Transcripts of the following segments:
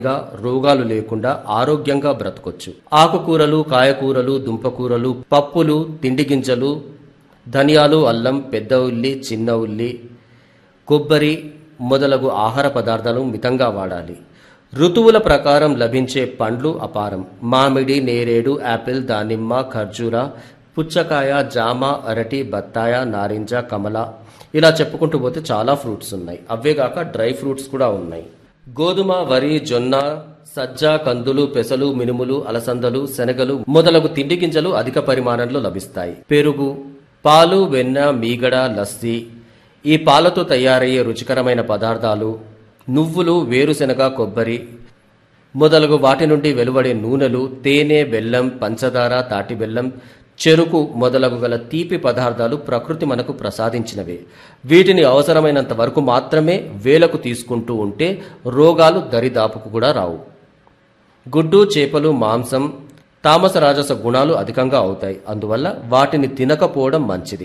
గా రోగాలు లేకుండా ఆరోగ్యంగా బ్రతకొచ్చు ఆకుకూరలు కాయకూరలు దుంపకూరలు పప్పులు తిండి గింజలు ధనియాలు అల్లం పెద్ద ఉల్లి చిన్న ఉల్లి కొబ్బరి మొదలగు ఆహార పదార్థాలు మితంగా వాడాలి ఋతువుల ప్రకారం లభించే పండ్లు అపారం మామిడి నేరేడు యాపిల్ దానిమ్మ ఖర్జూర పుచ్చకాయ జామ అరటి బత్తాయ నారింజ కమల ఇలా చెప్పుకుంటూ పోతే చాలా ఫ్రూట్స్ ఉన్నాయి అవేగాక డ్రై ఫ్రూట్స్ కూడా ఉన్నాయి గోధుమ వరి జొన్న సజ్జ కందులు పెసలు మినుములు అలసందలు శనగలు మొదలగు తిండి గింజలు అధిక పరిమాణంలో లభిస్తాయి పెరుగు పాలు వెన్న మీగడ లస్సీ ఈ పాలతో తయారయ్యే రుచికరమైన పదార్థాలు నువ్వులు వేరుశెనగ కొబ్బరి మొదలగు వాటి నుండి వెలువడే నూనెలు తేనె బెల్లం పంచదార తాటి బెల్లం చెరుకు మొదలగు గల తీపి పదార్థాలు ప్రకృతి మనకు ప్రసాదించినవే వీటిని అవసరమైనంత వరకు మాత్రమే వేలకు తీసుకుంటూ ఉంటే రోగాలు దరిదాపుకు కూడా రావు గుడ్డు చేపలు మాంసం తామస రాజస గుణాలు అధికంగా అవుతాయి అందువల్ల వాటిని తినకపోవడం మంచిది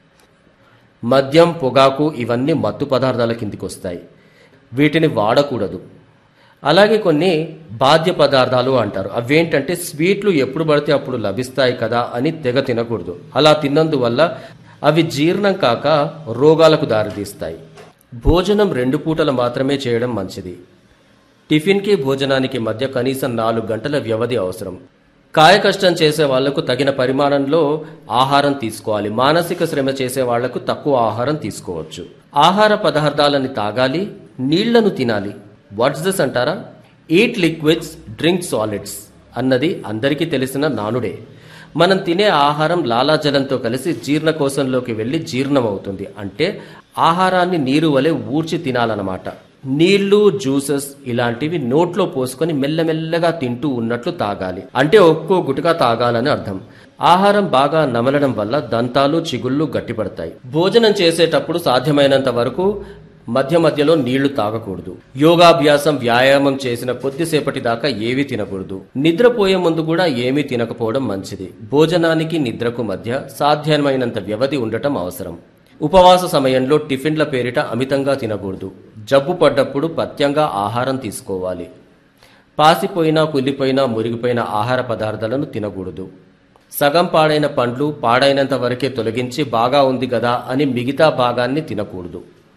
మద్యం పొగాకు ఇవన్నీ మత్తు పదార్థాల కిందికి వస్తాయి వీటిని వాడకూడదు అలాగే కొన్ని బాధ్య పదార్థాలు అంటారు అవేంటంటే స్వీట్లు ఎప్పుడు పడితే అప్పుడు లభిస్తాయి కదా అని తెగ తినకూడదు అలా తిన్నందువల్ల అవి జీర్ణం కాక రోగాలకు దారితీస్తాయి భోజనం రెండు పూటలు మాత్రమే చేయడం మంచిది టిఫిన్కి భోజనానికి మధ్య కనీసం నాలుగు గంటల వ్యవధి అవసరం కాయ కష్టం చేసే వాళ్లకు తగిన పరిమాణంలో ఆహారం తీసుకోవాలి మానసిక శ్రమ చేసే వాళ్లకు తక్కువ ఆహారం తీసుకోవచ్చు ఆహార పదార్థాలని తాగాలి నీళ్లను తినాలి వాట్స్ దిస్ అంటారా ఈట్ లిక్విడ్స్ డ్రింక్ సాలిడ్స్ అన్నది అందరికీ తెలిసిన నానుడే మనం తినే ఆహారం లాలాజలంతో కలిసి జీర్ణకోశంలోకి వెళ్ళి జీర్ణమవుతుంది అంటే ఆహారాన్ని నీరు వలె ఊర్చి తినాలన్నమాట నీళ్లు జ్యూసెస్ ఇలాంటివి నోట్లో పోసుకొని మెల్లమెల్లగా తింటూ ఉన్నట్లు తాగాలి అంటే ఒక్కో గుటగా తాగాలని అర్థం ఆహారం బాగా నమలడం వల్ల దంతాలు చిగుళ్ళు గట్టిపడతాయి భోజనం చేసేటప్పుడు సాధ్యమైనంత వరకు మధ్య మధ్యలో నీళ్లు తాగకూడదు యోగాభ్యాసం వ్యాయామం చేసిన కొద్దిసేపటి దాకా ఏమీ తినకూడదు నిద్రపోయే ముందు కూడా ఏమీ తినకపోవడం మంచిది భోజనానికి నిద్రకు మధ్య సాధ్యమైనంత వ్యవధి ఉండటం అవసరం ఉపవాస సమయంలో టిఫిన్ల పేరిట అమితంగా తినకూడదు జబ్బు పడ్డప్పుడు పథ్యంగా ఆహారం తీసుకోవాలి పాసిపోయినా కుళ్ళిపోయినా మురిగిపోయిన ఆహార పదార్థాలను తినకూడదు సగం పాడైన పండ్లు పాడైనంత వరకే తొలగించి బాగా ఉంది కదా అని మిగతా భాగాన్ని తినకూడదు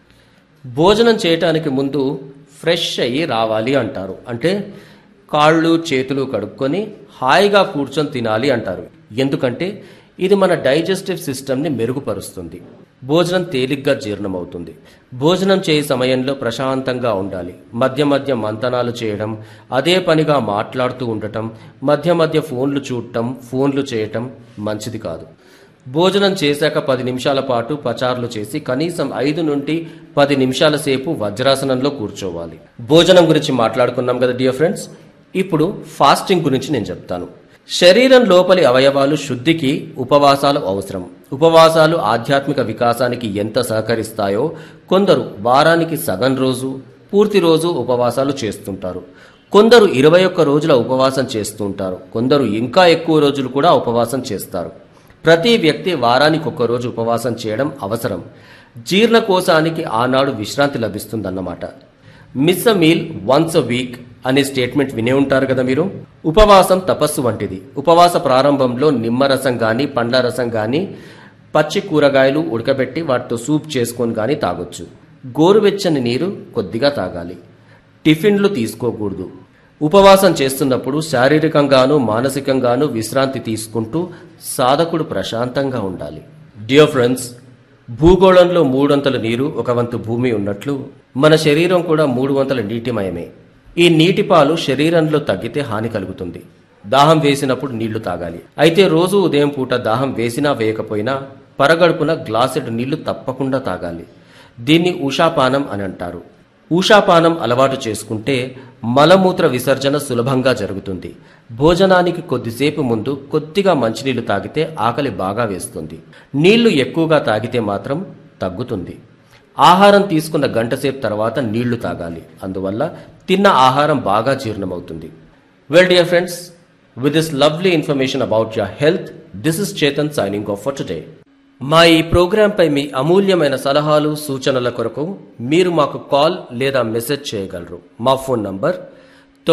భోజనం చేయటానికి ముందు ఫ్రెష్ అయ్యి రావాలి అంటారు అంటే కాళ్ళు చేతులు కడుక్కొని హాయిగా కూర్చొని తినాలి అంటారు ఎందుకంటే ఇది మన డైజెస్టివ్ సిస్టమ్ని మెరుగుపరుస్తుంది భోజనం తేలిగ్గా జీర్ణమవుతుంది భోజనం చేయ సమయంలో ప్రశాంతంగా ఉండాలి మధ్య మధ్య మంతనాలు చేయడం అదే పనిగా మాట్లాడుతూ ఉండటం మధ్య మధ్య ఫోన్లు చూడటం ఫోన్లు చేయటం మంచిది కాదు భోజనం చేశాక పది నిమిషాల పాటు పచార్లు చేసి కనీసం ఐదు నుండి పది నిమిషాల సేపు వజ్రాసనంలో కూర్చోవాలి భోజనం గురించి మాట్లాడుకున్నాం కదా డియర్ ఫ్రెండ్స్ ఇప్పుడు ఫాస్టింగ్ గురించి నేను చెప్తాను శరీరం లోపలి అవయవాలు శుద్ధికి ఉపవాసాలు అవసరం ఉపవాసాలు ఆధ్యాత్మిక వికాసానికి ఎంత సహకరిస్తాయో కొందరు వారానికి సగం రోజు పూర్తి రోజు ఉపవాసాలు చేస్తుంటారు కొందరు ఇరవై ఒక్క రోజుల ఉపవాసం చేస్తుంటారు కొందరు ఇంకా ఎక్కువ రోజులు కూడా ఉపవాసం చేస్తారు ప్రతి వ్యక్తి వారానికి ఒక్క రోజు ఉపవాసం చేయడం అవసరం జీర్ణకోశానికి ఆనాడు విశ్రాంతి లభిస్తుందన్నమాట miss a meal once a week అనే స్టేట్మెంట్ వినే ఉంటారు కదా మీరు ఉపవాసం తపస్సు వంటిది ఉపవాస ప్రారంభంలో నిమ్మరసం గాని పండ్ల రసం గాని పచ్చి కూరగాయలు ఉడకబెట్టి వాటితో సూప్ చేసుకొని గాని తాగొచ్చు గోరువెచ్చని నీరు కొద్దిగా తాగాలి టిఫిన్లు తీసుకోకూడదు ఉపవాసం చేస్తున్నప్పుడు శారీరకంగాను మానసికంగాను విశ్రాంతి తీసుకుంటూ సాధకుడు ప్రశాంతంగా ఉండాలి డియర్ ఫ్రెండ్స్ భూగోళంలో మూడొంతల నీరు ఒక వంతు భూమి ఉన్నట్లు మన శరీరం కూడా మూడు వంతుల నీటిమయమే ఈ నీటి పాలు శరీరంలో తగ్గితే హాని కలుగుతుంది దాహం వేసినప్పుడు నీళ్లు తాగాలి అయితే రోజు ఉదయం పూట దాహం వేసినా వేయకపోయినా పరగడుపున గ్లాసెడు నీళ్లు తప్పకుండా తాగాలి దీన్ని ఉషాపానం అని అంటారు ఊషాపానం అలవాటు చేసుకుంటే మలమూత్ర విసర్జన సులభంగా జరుగుతుంది భోజనానికి కొద్దిసేపు ముందు కొద్దిగా మంచినీళ్లు తాగితే ఆకలి బాగా వేస్తుంది నీళ్లు ఎక్కువగా తాగితే మాత్రం తగ్గుతుంది ఆహారం తీసుకున్న గంటసేపు తర్వాత నీళ్లు తాగాలి అందువల్ల తిన్న ఆహారం బాగా జీర్ణమవుతుంది well dear friends with this lovely information about your health this is Chetan signing off for today మా ఈ ప్రోగ్రాంపై మీ అమూల్యమైన సలహాలు సూచనల కొరకు మీరు మాకు కాల్ లేదా మెసేజ్ చేయగలరు మా ఫోన్ నంబర్